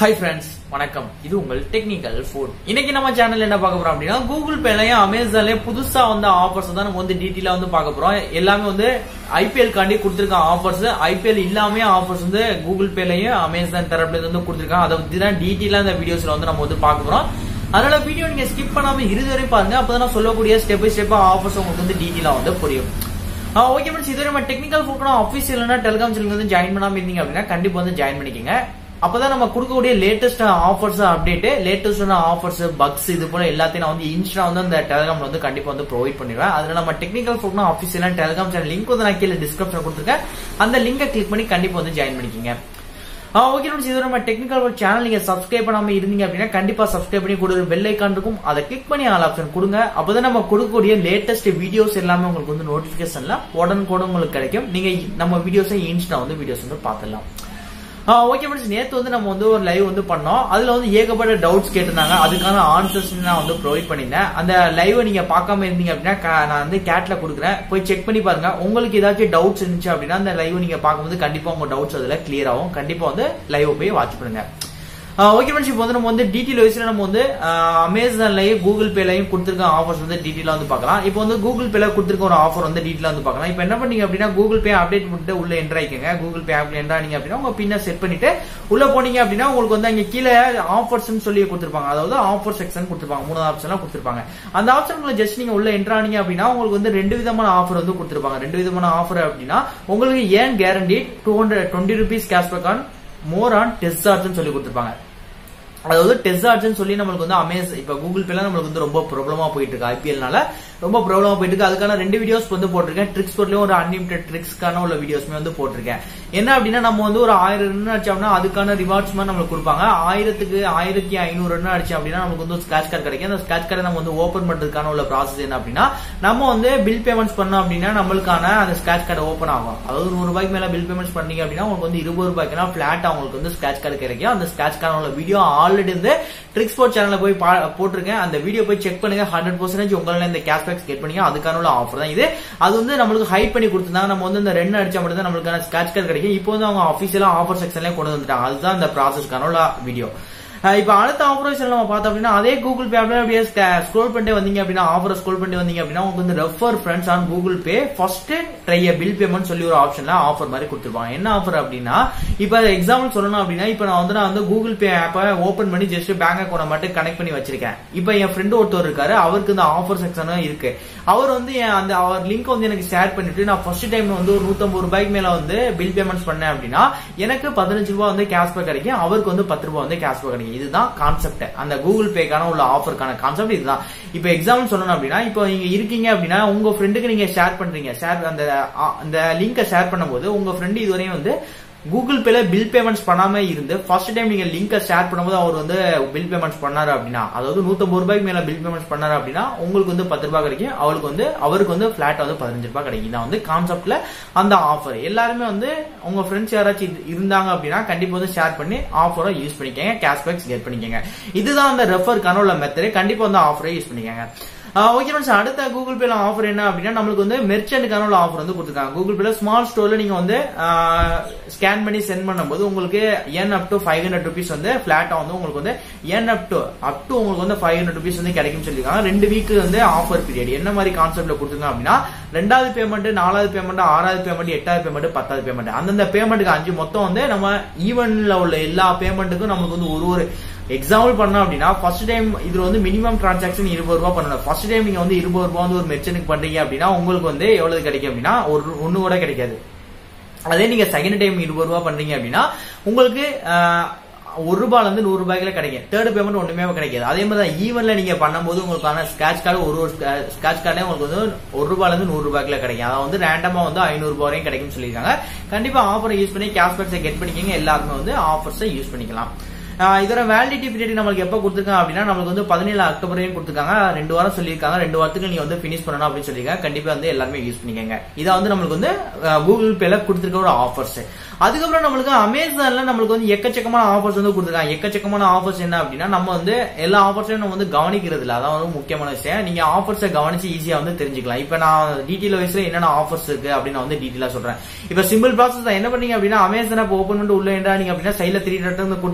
hi friends வணக்கம் இது உங்கள் டெக்னிக்கல் ஃபுட் இன்னைக்கு நம்ம சேனல் என்ன பார்க்க போறோம் அப்படின்னா கூகுள் பேலயும் அமேசான்லயும் புதுசா வந்த ஆஃபர்ஸ் தான் நம்ம வந்து டீட்டெயிலா வந்து பார்க்க போறோம் எல்லாமே வந்து ஐபிஎல் காண்டி கொடுத்திருக்க ஆஃபர்ஸ் ஐபிஎல் இல்லாம ஆஃபர்ஸ் வந்து கூகுள் பேலயும் அமேசான் தரப்புல இருந்து வந்து கொடுத்திருக்காங்க அதை பத்தி தான் டீட்டெயிலா இந்த வீடியோஸ்ல வந்து நம்ம வந்து பார்க்க போறோம் அதனால வீடியோ நீங்க ஸ்கிப் பண்ணாம இறுதி வரை பாருங்க அப்பதான் நான் சொல்லக்கூடிய ஸ்டெப் பை ஸ்டெப்பா ஆஃபர்ஸ் உங்களுக்கு வந்து டீட்டெயிலா வந்து புரியும் ஓகே ஃப்ரெண்ட்ஸ் இதுவரை நம்ம டெக்னிக்கல் ஃபோக்கணும் அஃபீஷியல்னா டெலிகிராம் சேனல் வந்து ஜாயின் பண்ணாம இருந்தீங்க அப்படின்னா கண்டிப்பா வந்து ஜாயின் பண்ணிக்கங்க அப்பதான் நம்ம கொடுக்கக்கூடிய லேட்டஸ்ட் ஆஃபர்ஸ் அப்டேட் லேட்டஸ்டான ஆஃபர்ஸ் பக்ஸ் இது போல எல்லாத்தையும் நான் வந்து இன்ஸ்டா வந்து அந்த டெலிகிராம்ல வந்து கண்டிப்பா வந்து ப்ரொவைட் பண்ணிடுவேன் அதுல நம்ம டெக்னிக்கல் ஃபோக்கணும் அஃபீஷியலான டெலிகிராம் சேனல் லிங்க் வந்து நான் கீழே டிஸ்கிரிப்ஷன் கொடுத்துருக்கேன் அந்த லிங்கை கிளிக் பண்ணி கண்டிப்பா வந்து ஜாயின் பண்ணிக்கங்க ஓகே ஃப்ரெண்ட்ஸ் இது நம்ம டெக்னிக்கல் ஒரு சேனல் நீங்க சப்ஸ்கிரைப் பண்ணாம இருந்தீங்க அப்படின்னா கண்டிப்பா சப்ஸ்கிரைப் பண்ணி கொடுக்குற பெல் ஐக்கான் இருக்கும் அதை கிளிக் பண்ணி ஆல் ஆப்ஷன் கொடுங்க அப்பதான் நம்ம கொடுக்கக்கூடிய லேட்டஸ்ட் வீடியோஸ் எல்லாமே உங்களுக்கு வந்து நோட்டிபிகேஷன்ல உடனுக்குடன் உங்களுக்கு கிடைக்கும் நீங்க நம்ம வீடியோஸை இன்ஸ்டா வந்து வீடியோஸ் வந்து பார்த்துடலாம் ஓகே ஃப்ரெண்ட்ஸ் நேத்து வந்து நம்ம வந்து ஒரு லைவ் வந்து பண்ணோம் அதுல வந்து ஏகப்பட்ட டவுட்ஸ் கேட்டிருந்தாங்க அதுக்கான ஆன்சர்ஸ் நான் வந்து ப்ரொவைட் பண்ணியிருந்தேன் அந்த லைவை நீங்க பார்க்காம இருந்தீங்க அப்படின்னா க- நான் வந்து கேட்ல கொடுக்குறேன் போய் செக் பண்ணி பாருங்க உங்களுக்கு ஏதாச்சும் டவுட்ஸ் இருந்துச்சு அப்படின்னா அந்த லைவ் நீங்க பார்க்கும்போது கண்டிப்பா உங்க டவுட்ஸ் அதுல கிளியர் ஆகும் கண்டிப்பா வந்து லைவ் போய் வாட்ச் பண்ணுங்க ஓகே ஃப்ரெண்ட்ஸ் இப்போ வந்து நம்ம வந்து டீட்டெயில் வைஸ்ல நம்ம வந்து அமேசான்லயும் கூகுள் பேலையும் கொடுத்துருக்க ஆஃபர்ஸ் வந்து டீட்டெயிலா வந்து பார்க்கலாம் இப்போ வந்து கூகுள் பேல கொடுத்துருக்க ஒரு ஆஃபர் வந்து டீட்டெயிலா வந்து பார்க்கலாம் இப்போ என்ன பண்ணீங்க அப்படின்னா கூகுள் பே அப்டேட் பண்ணிட்டு உள்ள என்ட்ரு ஆயிக்கங்க கூகுள் பே ஆப்ல என்ட்ரு ஆனீங்க அப்படின்னா உங்க பின்ன செட் பண்ணிட்டு உள்ள போனீங்க அப்படின்னா உங்களுக்கு வந்து அங்க கீழே ஆஃபர்ஸ் சொல்லி கொடுத்துருப்பாங்க அதாவது ஆஃபர் செக்ஷன் கொடுத்துருப்பாங்க மூணு ஆப்ஷன் கொடுத்துருப்பாங்க அந்த ஆப்ஷன்ல ஜஸ்ட் நீங்க உள்ள என்ட்ரு ஆனீங்க அப்படின்னா உங்களுக்கு வந்து ரெண்டு விதமான ஆஃபர் வந்து கொடுத்துருப்பாங்க ரெண்டு விதமான ஆஃபர் அப்படின்னா உங்களுக்கு ஏன் guarantee two hundred twenty rupees cashback on more on test charge சொல்லி கொடுத்துருப்பாங்க அதாவது டெஸ்ட் சார்ஜ்னு சொல்லி நம்மளுக்கு வந்து அமேஸ் இப்ப கூகுள் பேல நம்மளுக்கு வந்து ரொம்ப ப்ராப்ளமா போயிட்டு இருக்கு ஐபிஎல்னால ரொம்ப ப்ராப்ளமா போயிட்டு இருக்கு அதுக்கான ரெண்டு வீடியோஸ் வந்து போட்டிருக்கேன் ட்ரிக்ஸ் போர்ட்லயும் ஒரு அன்லிமிடெட் ட்ரிக்ஸ்க்கான உள்ள வீடியோஸ்மே வந்து போட்டிருக்கேன் என்ன அப்படின்னா நம்ம வந்து ஒரு ஆயிரம் ரன் அடிச்சோம்னா அதுக்கான ரிவார்ட்ஸ் மாதிரி நம்மளுக்கு கொடுப்பாங்க ஆயிரத்துக்கு ஆயிரத்தி ஐநூறு ரன் அடிச்சோம் அப்படின்னா நமக்கு வந்து ஸ்கிராச் கார்டு கிடைக்கும் அந்த ஸ்கிராச் கார்டை நம்ம வந்து ஓபன் பண்றதுக்கான உள்ள ப்ராசஸ் என்ன அப்படின்னா நம்ம வந்து பில் பேமெண்ட்ஸ் பண்ணோம் அப்படின்னா நம்மளுக்கான அந்த ஸ்கிராச் கார்டு ஓப்பன் ஆகும் அதாவது நூறு ரூபாய்க்கு மேல பில் பேமெண்ட்ஸ் பண்ணீங்க அப்படின்னா உங்களுக்கு வந்து இருபது ரூபாய்க்குனா பிளாட் அவங்களுக்கு வந்து ஸ்கிராச் கார்டு கிடைக்கும் அந்த ஸ்கிராச் கார்டு உள்ள வீடியோ ஆல்ரெடி வந்து ட்ரிக்ஸ் ஸ்போர்ட் சேனல்ல போய் பா- போட்டிருக்கேன் அந்த வீடியோ போய் செக் பண்ணுங்க ஹண்ட்ரட் பர்சன்டேஜ் உங்களால இந்த கேஷ்பேக்ஸ் கெட் பண்ணீங்க அதுக்கான உள்ள ஆஃபர் தான் இது அது வந்து நம்மளுக்கு ஹைட் பண்ணி கொடுத்திருந்தாங்க நம்ம வந்து இந்த ரெண்டு அடிச்சா மட்டும் தான் நம்மளுக்கான ஸ்கிராச் கார்டு கிடைக்கும் இப்போ வந்து அவங்க அபிஷியலா ஆஃபர் செக்ஷன்ல கொண்டு வந்துட்டாங்க அதுதான் இந்த ப்ராசஸ்க்கான உள்ள வீடியோ இப்போ அடுத்த ஆபரேஷன் நம்ம பார்த்தோம் அப்படின்னா அதே கூகுள் பே அப்படியே அப்படியே ஸ்க்ரோல் பண்ணிட்டு வந்தீங்க அப்படின்னா ஆஃபர் ஸ்க்ரோல் பண்ணிட்டு வந்தீங்க அப்படின்னா உங்களுக்கு வந்து refer friends on Google Pay first try bill payment சொல்லி ஒரு ஆப்ஷன்ல ஆஃபர் மாதிரி கொடுத்துருப்பாங்க என்ன ஆஃபர் அப்படின்னா இப்போ எக்ஸாம்பிள் சொல்லணும் அப்படின்னா இப்போ நான் வந்து நான் வந்து கூகுள் பே ஆப்பை ஓபன் பண்ணி ஜஸ்ட் பேங்க் அக்கௌண்ட் மட்டும் கனெக்ட் பண்ணி வச்சிருக்கேன் இப்போ என் ஃப்ரெண்டு ஒருத்தர் இருக்காரு அவருக்கு இந்த ஆஃபர் செக்ஷனும் இருக்கு அவர் வந்து என் அந்த அவர் லிங்க் வந்து எனக்கு ஷேர் பண்ணிட்டு நான் ஃபர்ஸ்ட் டைம் வந்து ஒரு நூத்தம்பது ரூபாய்க்கு மேல வந்து பில் பேமெண்ட்ஸ் பண்ணேன் அப்படின்னா எனக்கு பதினஞ்சு ரூபாய் வந்து கேஷ்பேக் கிடைக்கும் அவருக்கு வந்து பத்து ரூபாய் வந்து கேஷ்பேக் கிடைக்கும் இதுதான் கான்செப்ட் அந்த கூகுள் பேக்கான உள்ள ஆஃபருக்கான கான்செப்ட் இதுதான் இப்போ எக்ஸாம்பிள் சொல்லணும் அப்படின்னா இப்போ நீங்க இருக்கீங்க அப்படின்னா உங்க ஃப்ரெண்டுக்கு நீங்க ஷேர் பண்றீங்க ஷேர் அந்த அ- அந்த லிங்கை ஷேர் பண்ணும்போது உங்க ஃப்ரெண்டு இதுவரையும் வந்து கூகுள் பேல பில் பேமெண்ட்ஸ் பண்ணாம இருந்து ஃபர்ஸ்ட் டைம் நீங்க லிங்கை ஷேர் பண்ணும்போது அவர் வந்து பில் பேமெண்ட்ஸ் பண்ணாரு அப்படின்னா அதாவது 150 ரூபாய்க்கு மேல பில் பேமெண்ட்ஸ் பண்ணாரு அப்படின்னா உங்களுக்கு வந்து பத்து ரூபாய் கிடைக்கும் அவருக்கு வந்து அவருக்கு வந்து பிளாட் வந்து பதினஞ்சு ரூபாய் கிடைக்கும் இதான் வந்து கான்செப்ட்ல அந்த ஆஃபர் எல்லாருமே வந்து உங்க ஃப்ரெண்ட்ஸ் யாராச்சும் இது- இருந்தாங்க அப்படின்னா கண்டிப்பா வந்து ஷேர் பண்ணி ஆஃபரை யூஸ் பண்ணிக்கங்க கேஷ்பேக்ஸ் கெட் பண்ணிக்கங்க இதுதான் அந்த ரெஃபருக்கான உள்ள மெத்தட் கண்டிப்பா வந்து ஆஃபரை யூஸ் பண்ணிக்கங்க ஓகே ஃப்ரெண்ட்ஸ் அடுத்த கூகுள் பேல ஆஃபர் என்ன அப்படின்னா நம்மளுக்கு வந்து மெர்ச்சன்ட்டுக்கான உள்ள ஆஃபர் வந்து கொடுத்துருக்காங்க கூகுள் பேல ஸ்மால் ஸ்டோர்ல நீங்க வந்து ஸ்கேன் பண்ணி சென்ட் பண்ணும்போது உங்களுக்கு என் up to five hundred rupees வந்து பிளாட்டா வந்து உங்களுக்கு வந்து என் அப் டு அப் டு உங்களுக்கு வந்து ஃபைவ் ஹண்ட்ரட் ருபீஸ் வந்து கிடைக்கும் சொல்லியிருக்காங்க ரெண்டு வீக் வந்து ஆஃபர் பீரியட் என்ன மாதிரி கான்செப்ட்ல கொடுத்துருக்காங்க அப்படின்னா ரெண்டாவது பேமெண்ட் நாலாவது பேமெண்ட் ஆறாவது பேமெண்ட் எட்டாவது பேமெண்ட் பத்தாவது பேமெண்ட் அந்தந்த பேமெண்ட்டுக்கு அஞ்சு மொத்தம் வந்து நம்ம ஈவன்ல உள்ள எல்லா பேமெண்ட்டுக்கும் நமக்கு வந்து ஒரு ஒரு எக்ஸாம்பிள் பண்ணோம் அப்படின்னா ஃபர்ஸ்ட் டைம் இதுல வந்து மினிமம் டிரான்சாக்ஷன் இருபது ரூபாய் பண்ணணும் ஃபர்ஸ்ட் டைம் நீங்க வந்து இருபது ரூபாய் வந்து ஒரு மெர்ச்சனுக்கு பண்றீங்க அப்படின்னா உங்களுக்கு வந்து எவ்வளவு கிடைக்கும் அப்படின்னா ஒரு ஒண்ணு கூட கிடைக்காது அதே நீங்க செகண்ட் டைம் இருபது ரூபாய் பண்றீங்க அப்படின்னா உங்களுக்கு ஆஹ், ஒரு ரூபாய்ல இருந்து நூறு ரூபாய்க்குள்ள கிடைக்கும் தேர்ட் பேமெண்ட் ஒண்ணுமே கிடைக்காது அதே மாதிரி தான் ஈவன்ல நீங்க பண்ணும்போது உங்களுக்கான ஸ்கிராச் கார்டு ஒரு ஒரு ஸ்கிராச் கார்டே உங்களுக்கு வந்து ஒரு ரூபாய்ல இருந்து நூறு ரூபாய்க்குள்ள கிடைக்கும் அதாவது வந்து ரேண்டமா வந்து ஐநூறு ரூபாய் வரையும் கிடைக்கும்னு சொல்லியிருக்காங்க கண்டிப்பா ஆஃபரை யூஸ் பண்ணி கேஷ்பேக்ஸை கெட் பண்ணிக்கங்க எல்லாருமே வந்து ஆஃபர்ஸை யூஸ் பண்ணிக்கலாம் ஆஹ் இதோட வேலிடிட்டி பீரியட் நம்மளுக்கு எப்போ கொடுத்துருக்காங்க அப்படின்னா நம்மளுக்கு வந்து பதினேழு அக்டோபர் வரையும் கொடுத்துருக்காங்க ரெண்டு வாரம் சொல்லியிருக்காங்க ரெண்டு வாரத்துக்கு நீங்க வந்து ஃபினிஷ் பண்ணணும் அப்படின்னு சொல்லியிருக்காங்க கண்டிப்பா வந்து எல்லாருமே யூஸ் பண்ணிக்கங்க இதை வந்து நம்மளுக்கு வந்து கூகுள் பேல கொடுத்துருக்க ஒரு ஆஃபர்ஸ் அதுக்கப்புறம் நம்மளுக்கு அமேசான்ல நம்மளுக்கு வந்து எக்கச்சக்கமான ஆஃபர்ஸ் வந்து கொடுத்துருக்காங்க எக்கச்சக்கமான ஆஃபர்ஸ் என்ன அப்படின்னா நம்ம வந்து எல்லா ஆஃபர்ஸையும் நம்ம வந்து கவனிக்கிறது இல்ல அதான் வந்து முக்கியமான விஷயம் நீங்க ஆஃபர்ஸை கவனிச்சு ஈஸியா வந்து தெரிஞ்சுக்கலாம் இப்ப நான் டீட்டெயில் வைஸ்ல என்னென்ன ஆஃபர்ஸ் இருக்கு அப்படின்னு நான் வந்து டீட்டெயிலா சொல்றேன் இப்ப சிம்பிள் ப்ராசஸ் தான் என்ன பண்ணீங்க அப்படின்னா அமேசான் ஆப் ஓப்பன் பண்ணிட்டு உள்ள என்றாங்க அப்படின்னா சைட்ல த்ரீ டாட் வந்து கொடுத்துட்டு வந்து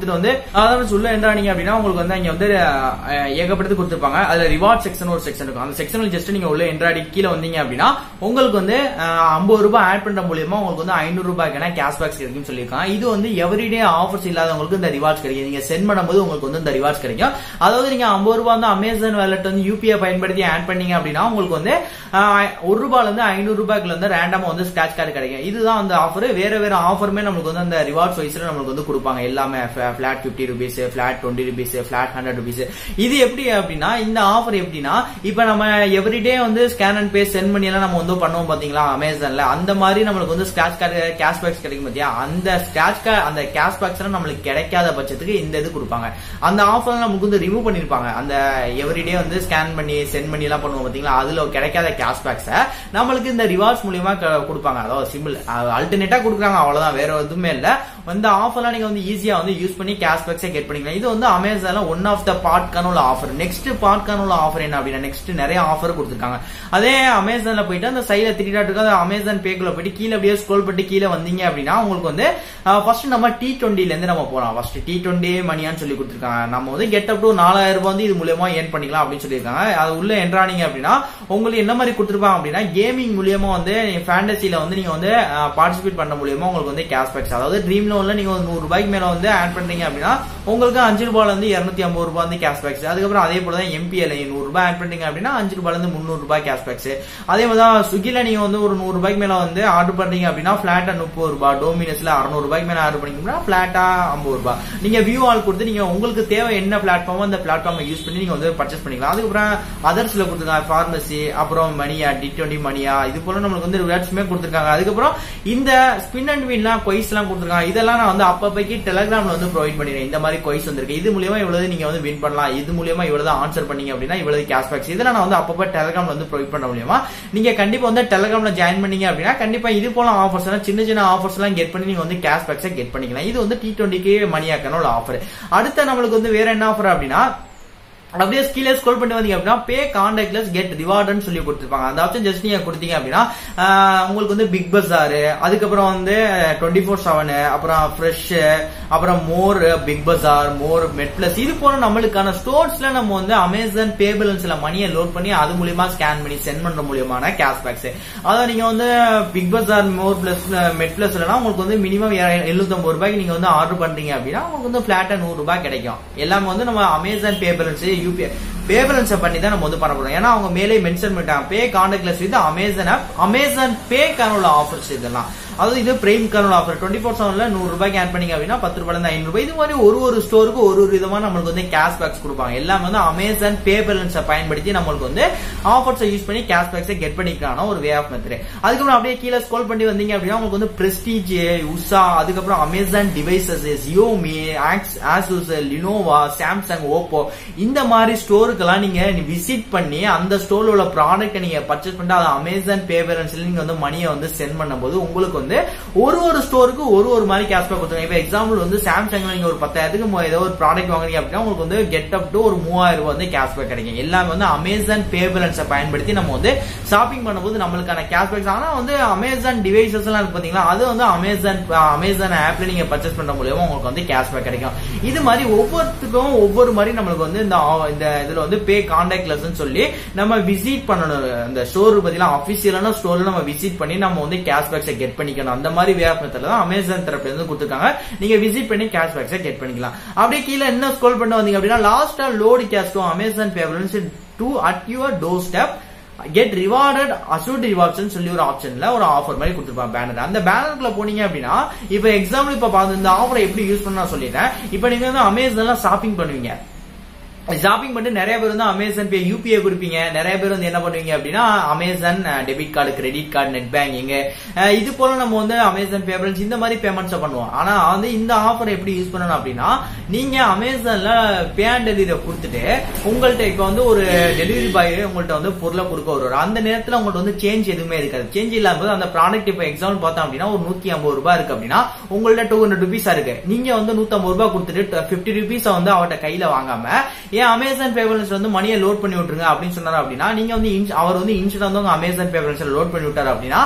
அதாவது உள்ள என்ட்ரானீங்க அப்படின்னா உங்களுக்கு வந்து அங்க வந்து அஹ், ஏகப்பட்டது கொடுத்துருப்பாங்க அதுல ரிவார்ட் செக்ஷன் ஒரு செக்ஷன் இருக்கும் அந்த செக்ஷன்ல ஜஸ்ட் நீங்க உள்ள என்ட்ராடி கீழே வந்தீங்க அப்படின்னா உங்களுக்கு வந்து ஐம்பது ரூபாய் ஆட் பண்ற மூலியமா உங்களுக்கு வந்து ஐநூறு ரூபாய்க்கான கேஷ்பேக்ஸ் கிடைக்கும்னு சொல்லியிருக்காங்க இது வந்து எவ்ரிடே ஆஃபர்ஸ் இல்லாதவங்களுக்கு இந்த ரிவார்ட்ஸ் கிடைக்கும் நீங்க சென்ட் பண்ணும்போது உங்களுக்கு வந்து இந்த ரிவார்ட்ஸ் கிடைக்கும் அதாவது நீங்க ஐம்பது ரூபாய் வந்து அமேசான் வேலட் வந்து யூபிஐ பயன்படுத்தி ஆட் பண்ணீங்க அப்படின்னா உங்களுக்கு வந்து ஆஹ், ஒரு ரூபாயில இருந்து ஐநூறு ரூபாய்க்குள்ள வந்து ரேண்டமா வந்து ஸ்கிராச் கார்டு கிடைக்கும் இதுதான் அந்த ஆஃபர் வேற வேற ஆஃபருமே நம்மளுக்கு வந்து அந்த ரிவார்ட்ஸ் வைஸ்ல நம்மளுக்கு வந்து கொடுப்பாங்க எல்லாமே flat fifty rupees flat twenty rupees flat hundred rupees இது எப்படி அப்படின்னா இந்த ஆஃபர் எப்படின்னா இப்ப நம்ம எவ்ரிடே வந்து ஸ்கேன் அண்ட் பே சென்ட் பண்ணி எல்லாம் நம்ம வந்து பண்ணுவோம் பாத்தீங்களா அமேசான்ல அந்த மாதிரி நம்மளுக்கு வந்து ஸ்கிராச் கார்டு கேஷ்பேக்ஸ் கிடைக்கும் பாத்தியா அந்த ஸ்கிராச் கார்டு அந்த கேஷ்பேக்ஸ் நம்மளுக்கு கிடைக்காத பட்சத்துக்கு இந்த இது கொடுப்பாங்க அந்த ஆஃபர் நமக்கு வந்து ரிமூவ் பண்ணிருப்பாங்க அந்த எவ்ரிடே வந்து ஸ்கேன் பண்ணி சென்ட் பண்ணி எல்லாம் பண்ணுவோம் பாத்தீங்களா அதுல கிடைக்காத கேஷ்பேக்ஸ நம்மளுக்கு இந்த ரிவார்ட்ஸ் மூலியமா க- கொடுப்பாங்க அதாவது சிம்பிள் அல்டர்னேட்டா கொடுக்குறாங்க அவ்வளவுதான் வேற எதுவுமே இல்ல இந்த ஆஃபர்லாம் நீங்க வந்து ஈஸியா வந்து யூஸ் பண்ணி கேஷ்பேக்ஸே கெட் பண்ணிக்கலாம் இது வந்து அமேசான்ல ஒன் ஆஃப் த பார்ட்கான உள்ள ஆஃபர் நெக்ஸ்ட் பார்ட்கான உள்ள ஆஃபர் என்ன அப்படின்னா நெக்ஸ்ட் நிறைய ஆஃபர் கொடுத்துருக்காங்க அதே அமேசான்ல போயிட்டு அந்த சைடுல த்ரீ டாட் இருக்கு அந்த அமேசான் பேக்குள்ள போயிட்டு கீழே அப்படியே ஸ்க்ரோல் பண்ணி கீழே வந்தீங்க அப்படின்னா உங்களுக்கு வந்து ஃபர்ஸ்ட் நம்ம டி டுவெண்ட்டில இருந்து நம்ம போலாம் ஃபர்ஸ்ட் டி டுவெண்ட்டி மணியான்னு சொல்லி கொடுத்துருக்காங்க நம்ம வந்து கெட் அப் டு நாலாயிரம் ரூபாய் வந்து இது மூலியமா ஏர்ன் பண்ணிக்கலாம் அப்படின்னு சொல்லியிருக்காங்க அது உள்ள என்ட்ரானீங்க அப்படின்னா உங்களுக்கு என்ன மாதிரி கொடுத்துருப்பாங்க அப்படின்னா கேமிங் மூலியமா வந்து ஃபேண்டசில வந்து நீங்க வந்து பார்ட்டிசிபேட் பண்ண மூலியமா உங்களுக்கு வந்து கேஷ்பேக்ஸ் அதாவது ட்ரீம் லோன்ல நீங்க ஒரு நூறு ரூபாய்க்கு மேல வந்து ஆட் பண்றீங்க அப்படின்னா உங்களுக்கு அஞ்சு ரூபாயில இருந்து இருநூத்தி ஐம்பது ரூபாய் வந்து கேஷ்பேக்ஸ் அதுக்கப்புறம் அதே போல தான் எம்பிஎல் நூறு ரூபாய் ஆட் பண்றீங்க அப்படின்னா அஞ்சு ரூபாயில இருந்து முந்நூறு ரூபாய் கேஷ்பேக்ஸ் அதே மாதிரி தான் ஸ்விக்கில நீங்க வந்து ஒரு நூறு ரூபாய்க்கு மேல வந்து ஆர்டர் பண்றீங்க அப்படின்னா பிளாட்டா முப்பது ரூபாய் டோமினஸ்ல அறுநூறு ரூபாய்க்கு மேல ஆர்டர் பண்ணீங்கன்னா பிளாட்டா ஐம்பது ரூபாய் நீங்க வியூ ஆல் கொடுத்து நீங்க உங்களுக்கு தேவை என்ன பிளாட்ஃபார்மோ அந்த பிளாட்ஃபார்மை யூஸ் பண்ணி நீங்க வந்து பர்ச்சேஸ் பண்ணிக்கலாம் அதுக்கப்புறம் அதர்ஸ்ல கொடுத்துருக்காங்க ஃபார்மசி அப்புறம் மணியா டி டுவெண்ட்டி மணியா இது போல நம்மளுக்கு வந்து ரிவார்ட்ஸுமே கொடுத்துருக்காங்க அதுக்கப்புறம் இந்த ஸ்பின் அண்ட் வின்லாம் கொய்ஸ் எல்லாம் கொடுத்துருக்காங்க இதெல்லாம் நான் வந்து அப்பப்பைக்கு டெலிகிராம்ல வந்து ப்ரொவைட் பண்ணிடுறேன் இந்த மாதிரி கொய்ஸ் வந்திருக்கு இது மூலியமா இவ்வளவு நீங்க வந்து வின் பண்ணலாம் இது மூலியமா இவ்வளவு ஆன்சர் பண்ணீங்க அப்படின்னா இவ்வளவு கேஷ்பேக்ஸ் இதெல்லாம் நான் வந்து அப்பப்ப டெலிகிராம்ல வந்து ப்ரொவைட் பண்ண மூலியமா நீங்க கண்டிப்பா வந்து டெலிகிராம்ல ஜாயின் பண்ணீங்க அப்படின்னா கண்டிப்பா இது போல ஆஃபர்ஸ் எல்லாம் சின்ன சின்ன ஆஃபர்ஸ் எல்லாம் கெட் பண்ணி நீங்க வந்து கேஷ்பேக்ஸை கெட் பண்ணிக்கலாம் இது வந்து டி டுவெண்ட்டிக்கு மணியாக்கான ஒரு ஆஃபர் அடுத்த நம்மளுக்கு வந்து வேற என்ன ஆஃபர் அப்படின்னா அப்படியே கீழே ஸ்க்ரோல் பண்ணி வந்தீங்க அப்படின்னா பே கான்டாக்ட்லெஸ் கெட் ரிவார்டுன்னு சொல்லி கொடுத்துருப்பாங்க அந்த ஆப்ஷன் ஜஸ்ட் நீங்க கொடுத்தீங்க அப்படின்னா ஆஹ், உங்களுக்கு வந்து பிக் பஸார் அதுக்கப்புறம் வந்து டுவெண்ட்டி ஃபோர் செவன் அப்புறம் ஃப்ரெஷ் அப்புறம் மோர் பிக் பஸார் மோர் மெட் பிளஸ் இது போல நம்மளுக்கான ஸ்டோர்ஸ்ல நம்ம வந்து அமேசான் பே பேலன்ஸ்ல மணியை லோட் பண்ணி அது மூலியமா ஸ்கேன் பண்ணி சென்ட் பண்ற மூலியமான கேஷ்பேக்ஸ் அதாவது நீங்க வந்து பிக் பஸார் மோர் பிளஸ் மெட் பிளஸ்லனா உங்களுக்கு வந்து மினிமம் எழுநூத்தம்பது ரூபாய்க்கு நீங்க வந்து ஆர்டர் பண்றீங்க அப்படின்னா உங்களுக்கு வந்து பிளாட்டா நூறு ரூபாய் கிடைக்கும் எல்லாமே வந்து நம்ம Amazon Pay balance UPI pay பேலன்ஸை பண்ணி தான் நம்ம வந்து பண்ண போறோம் ஏன்னா அவங்க மேலே மென்ஷன் பண்ணிட்டாங்க pay contactless with Amazon app Amazon பேக்கான உள்ள ஆஃபர்ஸ் இதெல்லாம் அதாவது இது பிரைம்கான ஆஃபர் டுவெண்ட்டி ஃபோர் செவன்ல நூறு ரூபாய்க்கு ஆட் பண்ணீங்க அப்படின்னா பத்து ரூபாய் இருந்து ஐநூறு ரூபாய் இது மாதிரி ஒரு ஒரு ஸ்டோருக்கு ஒரு ஒரு விதமா நம்மளுக்கு வந்து கேஷ் பேக்ஸ் கொடுப்பாங்க எல்லாமே வந்து அமேசான் பே பேலன்ஸை பயன்படுத்தி நம்மளுக்கு வந்து ஆஃபர்ஸை யூஸ் பண்ணி கேஷ் பேக்ஸை கெட் பண்ணிக்கிறான ஒரு வே ஆஃப் மெத்தட் அதுக்கப்புறம் அப்படியே கீழே ஸ்க்ரோல் பண்ணி வந்தீங்க அப்படின்னா உங்களுக்கு வந்து பிரஸ்டீஜ் உஷா அதுக்கப்புறம் அமேசான் டிவைசஸ் ஜியோமி ஆக்ஸ் ஆசூஸ் லினோவா சாம்சங் ஓப்போ இந்த மாதிரி ஸ்டோருக்கெல்லாம் நீங்க விசிட் பண்ணி அந்த ஸ்டோர்ல உள்ள ப்ராடக்ட்டை நீங்க பர்ச்சேஸ் பண்ணிட்டு அதை அமேசான் பே பேலன்ஸ்ல நீங்க வந்து மணியை வந்து சென்ட் பண்ணும்போது உங்களுக்கு வந்து ஒரு ஒரு ஸ்டோருக்கு ஒரு ஒரு மாதிரி கேஷ்பேக் கொடுத்துருங்க இப்போ எக்ஸாம்பிள் வந்து சாம்சங்ல நீங்க ஒரு பத்தாயிரத்துக்கு மு- ஏதோ ஒரு ப்ராடக்ட் வாங்குறீங்க அப்படின்னா உங்களுக்கு வந்து கெட் அப் டு ஒரு மூவாயிரம் ரூபாய் வந்து கேஷ்பேக் கிடைக்கும் எல்லாமே வந்து அமேசான் பே பேலன்ஸை பயன்படுத்தி நம்ம வந்து ஷாப்பிங் பண்ணும்போது நம்மளுக்கான கேஷ்பேக்ஸ் ஆனா வந்து அமேசான் டிவைசஸ் எல்லாம் இருக்கு பாத்தீங்களா அது வந்து அமேசான் அமேசான் ஆப்ல நீங்க பர்ச்சேஸ் பண்ற மூலியமா உங்களுக்கு வந்து கேஷ்பேக் கிடைக்கும் இது மாதிரி ஒவ்வொருத்துக்கும் ஒவ்வொரு மாதிரி நம்மளுக்கு வந்து இந்த ஆ- இந்த இதுல வந்து பே கான்டாக்ட் லெஸ் சொல்லி நம்ம விசிட் பண்ணணும் இந்த ஸ்டோர் பாத்தீங்கன்னா அபிஷியலான ஸ்டோர்ல நம்ம விசிட் பண்ணி நம்ம வந்து கேஷ்பேக்ஸை கெட் பண்ணிக்கணும் அந்த மாதிரி வே ஆஃப் மெத்தட்ல தான் அமேசான் தரப்புல இருந்து கொடுத்துருக்காங்க நீங்க விசிட் பண்ணி கேஷ்பேக்ஸை கெட் பண்ணிக்கலாம் அப்படியே கீழே என்ன ஸ்க்ரோல் பண்ண வந்தீங்க அப்படின்னா லாஸ்டா load cash to Amazon pay balance to at your doorstep get rewarded assured rewards சொல்லி ஒரு ஆப்ஷன்ல ஒரு ஆஃபர் மாதிரி கொடுத்துருப்பாங்க பேனர் அந்த பேனருக்குள்ள போனீங்க அப்படின்னா இப்ப எக்ஸாம்பிள் இப்ப பார்த்து இந்த ஆஃபரை எப்படி யூஸ் பண்ண நான் சொல்லிட்டேன் இப்ப நீங்க வந்து அமேசான்ல ஷாப்பிங் பண்ணுவீங்க ஷாப்பிங் பண்ணிட்டு நிறைய பேர் வந்து அமேசான் பே யூபிஐ கொடுப்பீங்க நிறைய பேர் வந்து என்ன பண்ணுவீங்க அப்படின்னா Amazon debit card credit card net banking இது போல நம்ம வந்து அமேசான் பேமெண்ட்ஸ் இந்த மாதிரி பேமெண்ட்ஸ் பண்ணுவோம் ஆனா வந்து இந்த ஆஃபர் எப்படி யூஸ் பண்ணணும் அப்படின்னா நீங்க அமேசான்ல பே அண்ட் டெலிவரி கொடுத்துட்டு உங்கள்ட்ட இப்ப வந்து ஒரு டெலிவரி பாய் உங்கள்ட்ட வந்து பொருளை கொடுக்க வருவார் அந்த நேரத்துல உங்கள்ட்ட வந்து சேஞ்ச் எதுவுமே இருக்காது சேஞ்ச் இல்லாம போது அந்த ப்ராடக்ட் இப்ப எக்ஸாம்பிள் பார்த்தோம் அப்படின்னா ஒரு நூத்தி ஐம்பது ரூபாய் இருக்கு அப்படின்னா உங்கள்ட்ட டூ ஹண்ட்ரட் ருபீஸ் இருக்கு நீங்க வந்து நூத்தி ஐம்பது ரூபாய் கொடுத்துட்டு பிப்டி ருபீஸ் வந்து அவர்ட்ட கையில வாங்காம ஏன் அமேசான் பேமெண்ட்ஸ் வந்து மணியை லோட் பண்ணி விட்டுருங்க அப்படின்னு சொன்னாரு அப்படின்னா நீங்க வந்து ins- அவர் வந்து இன்ஸ்டன்ட் வந்து உங்க அமேசான் பேமெண்ட்ஸ் லோட் பண்ணி விட்டாரு அப்படின்னா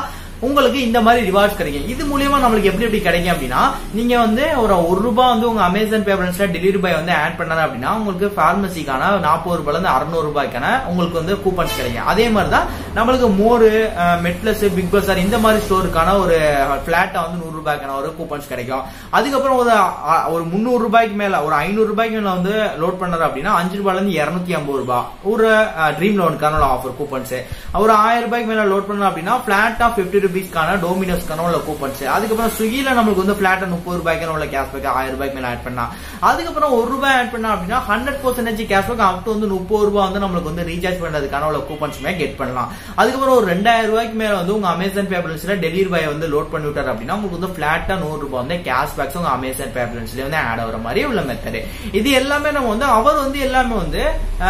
உங்களுக்கு இந்த மாதிரி ரிவார்ட்ஸ் கிடைக்கும் இது மூலியமா நம்மளுக்கு எப்படி எப்படி கிடைக்கும் அப்படின்னா நீங்க வந்து ஒரு ஒரு ரூபாய் வந்து உங்க அமேசான் பேப்பர்ஸ்ல டெலிவரி பாய் வந்து ஆட் பண்ணாரு அப்படின்னா உங்களுக்கு பார்மசிக்கான நாற்பது ரூபாய்ல இருந்து அறுநூறு ரூபாய்க்கான உங்களுக்கு வந்து கூப்பன்ஸ் கிடைக்கும் அதே மாதிரி தான் நம்மளுக்கு மோரு மெட்லஸ் பிக் பஸார் இந்த மாதிரி ஸ்டோருக்கான ஒரு பிளாட்டா வந்து நூறு ரூபாய்க்கான ஒரு கூப்பன்ஸ் கிடைக்கும் அதுக்கப்புறம் ஒரு அ- ஒரு முந்நூறு ரூபாய்க்கு மேல ஒரு ஐநூறு ரூபாய்க்கு மேல வந்து லோட் பண்ணாரு அப்படின்னா அஞ்சு ரூபாய்ல இருந்து இருநூத்தி ஐம்பது ரூபாய் ஒரு ட்ரீம் லோனுக்கான ஆஃபர் கூப்பன்ஸ் ஒரு ஆயிரம் ரூபாய்க்கு மேல லோட் பண்ணலாம் அப்படின்னா பிளாட்டா பிப்டி ருபீஸ்க்கான டோமினோஸ்க்கான உள்ள கூப்பன்ஸ் அதுக்கப்புறம் ஸ்விக்கில நம்மளுக்கு வந்து பிளாட்டா முப்பது ரூபாய்க்கான உள்ள கேஷ்பேக் ஆயிரம் ரூபாய்க்கு மேல ஆட் பண்ணா அதுக்கப்புறம் ஒரு ரூபாய் ஆட் பண்ணா அப்படின்னா hundred percentage cashback up to வந்து முப்பது ரூபாய் வந்து நம்மளுக்கு வந்து ரீசார்ஜ் பண்றதுக்கான உள்ள கூப்பன்ஸுமே கெட் பண்ணலாம் அதுக்கப்புறம் ஒரு ரெண்டாயிரம் ரூபாய்க்கு மேல வந்து உங்க அமேசான் பேப்பர்ஸ்ல டெலிவரி பாய் வந்து லோட் பண்ணி விட்டாரு அப்படின்னா உங்களுக்கு வந்து பிளாட்டா நூறு ரூபாய் வந்து கேஷ்பேக்ஸ் உங்க அமேசான் பேப்பர்ஸ்ல வந்து ஆட் ஆகிற மாதிரி உள்ள மெத்தட் இது எல்லாமே நம்ம வந்து அவர் வந்து எல்லாமே வந்து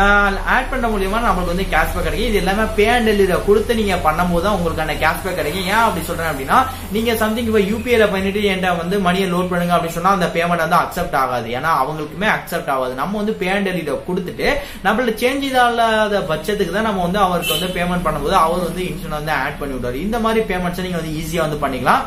ஆட் பண்ண மூலியமா நம்மளுக்கு வந்து கேஷ்பேக் கிடைக்கும் இது எல்லாமே பே அண்ட் டெலிவரி கொடுத்து நீங்க பண்ணும்போது தான் உங்களுக்கான கேஷ்பேக் கிடைக்கும் ஏன் அப்படி சொல்றேன் அப்படின்னா நீங்க சம்திங் இப்போ யூபிஐல பண்ணிட்டு என்கிட்ட வந்து மணியை லோட் பண்ணுங்க அப்படின்னு சொன்னா அந்த பேமெண்ட் வந்து அக்செப்ட் ஆகாது ஏன்னா அவங்களுக்குமே அக்செப்ட் ஆகாது நம்ம வந்து பே அண்ட் டெலிவரி கொடுத்துட்டு நம்மள்ட்ட சேஞ்ச் இல்லாத பட்சத்துக்கு தான் நம்ம வந்து அவருக்கு வந்து பேமெண்ட் பண்ணும்போது அவர் வந்து இன்சூரன்ஸ் வந்து ஆட் பண்ணி விடுவார் இந்த மாதிரி பேமெண்ட்ஸ் நீங்க வந்து ஈஸியா வந்து பண்ணிக்கலாம்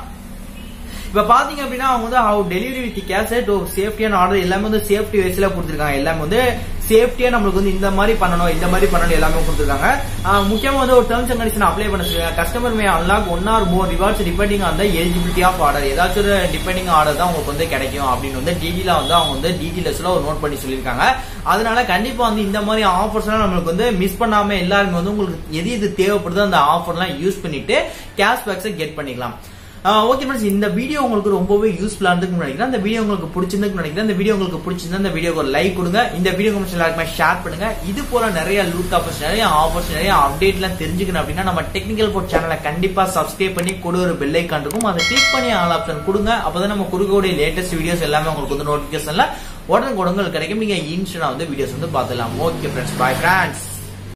இப்ப பாத்தீங்க அப்படின்னா அவங்க வந்து how delivery with cash to சேஃப்டியான ஆர்டர் எல்லாமே வந்து சேஃப்டி வைஸ்ல கொடுத்துருக்காங்க எல்லாமே வந்து சேஃப்டியா நம்மளுக்கு வந்து இந்த மாதிரி பண்ணணும் இந்த மாதிரி பண்ணணும் எல்லாமே கொடுத்துருக்காங்க ஆஹ் முக்கியமா வந்து ஒரு டேர்ம்ஸ் அண்ட் கண்டிஷன் அப்ளை பண்ண சொல்லுங்க customer may unlock one or more rewards depending on the eligibility of order ஏதாச்சும் ஒரு டிபெண்டிங் ஆர்டர் தான் உங்களுக்கு வந்து கிடைக்கும் அப்படின்னு வந்து டீடெயிலா வந்து அவங்க வந்து டீடெயில்ஸ்ல ஒரு நோட் பண்ணி சொல்லியிருக்காங்க அதனால கண்டிப்பா வந்து இந்த மாதிரி ஆஃபர்ஸ் எல்லாம் நம்மளுக்கு வந்து மிஸ் பண்ணாம எல்லாருமே வந்து உங்களுக்கு எது எது தேவைப்படுதோ அந்த ஆஃபர் எல்லாம் யூஸ் பண்ணிட்டு கேஷ்பேக்ஸை கெட் பண்ணிக்கலாம் ஓகே ஃப்ரெண்ட்ஸ் இந்த வீடியோ உங்களுக்கு ரொம்பவே யூஸ்ஃபுல்லா இருந்துக்குன்னு நினைக்கிறேன் இந்த வீடியோ உங்களுக்கு பிடிச்சிருந்துன்னு நினைக்கிறேன் இந்த வீடியோ உங்களுக்கு பிடிச்சிருந்தா இந்த வீடியோக்கு ஒரு லைக் கொடுங்க இந்த வீடியோ உங்களுக்கு எல்லாருக்குமே ஷேர் பண்ணுங்க இது போல நிறைய லூட் ஆஃபர்ஸ் நிறைய ஆஃபர்ஸ் நிறைய அப்டேட்லாம் தெரிஞ்சுக்கணும் அப்படின்னா நம்ம டெக்னிக்கல் போர்ட் சேனலை கண்டிப்பா சப்ஸ்கிரைப் பண்ணி கூட ஒரு பெல் ஐக்கான் இருக்கும் அதை கிளிக் பண்ணி ஆல் ஆப்ஷன் கொடுங்க அப்பதான் நம்ம கொடுக்கக்கூடிய லேட்டஸ்ட் வீடியோஸ் எல்லாமே உங்களுக்கு வந்து நோட்டிபிகேஷன்ல உடனுக்குடங்கள் கிடைக்கும் நீங்க இன்ஸ்டா வந்து வீடியோஸ் வந்து பார்த்துலாம் ஓகே ஃப்ரெண்ட்ஸ் பாய் ஃப்ரெண்ட்ஸ்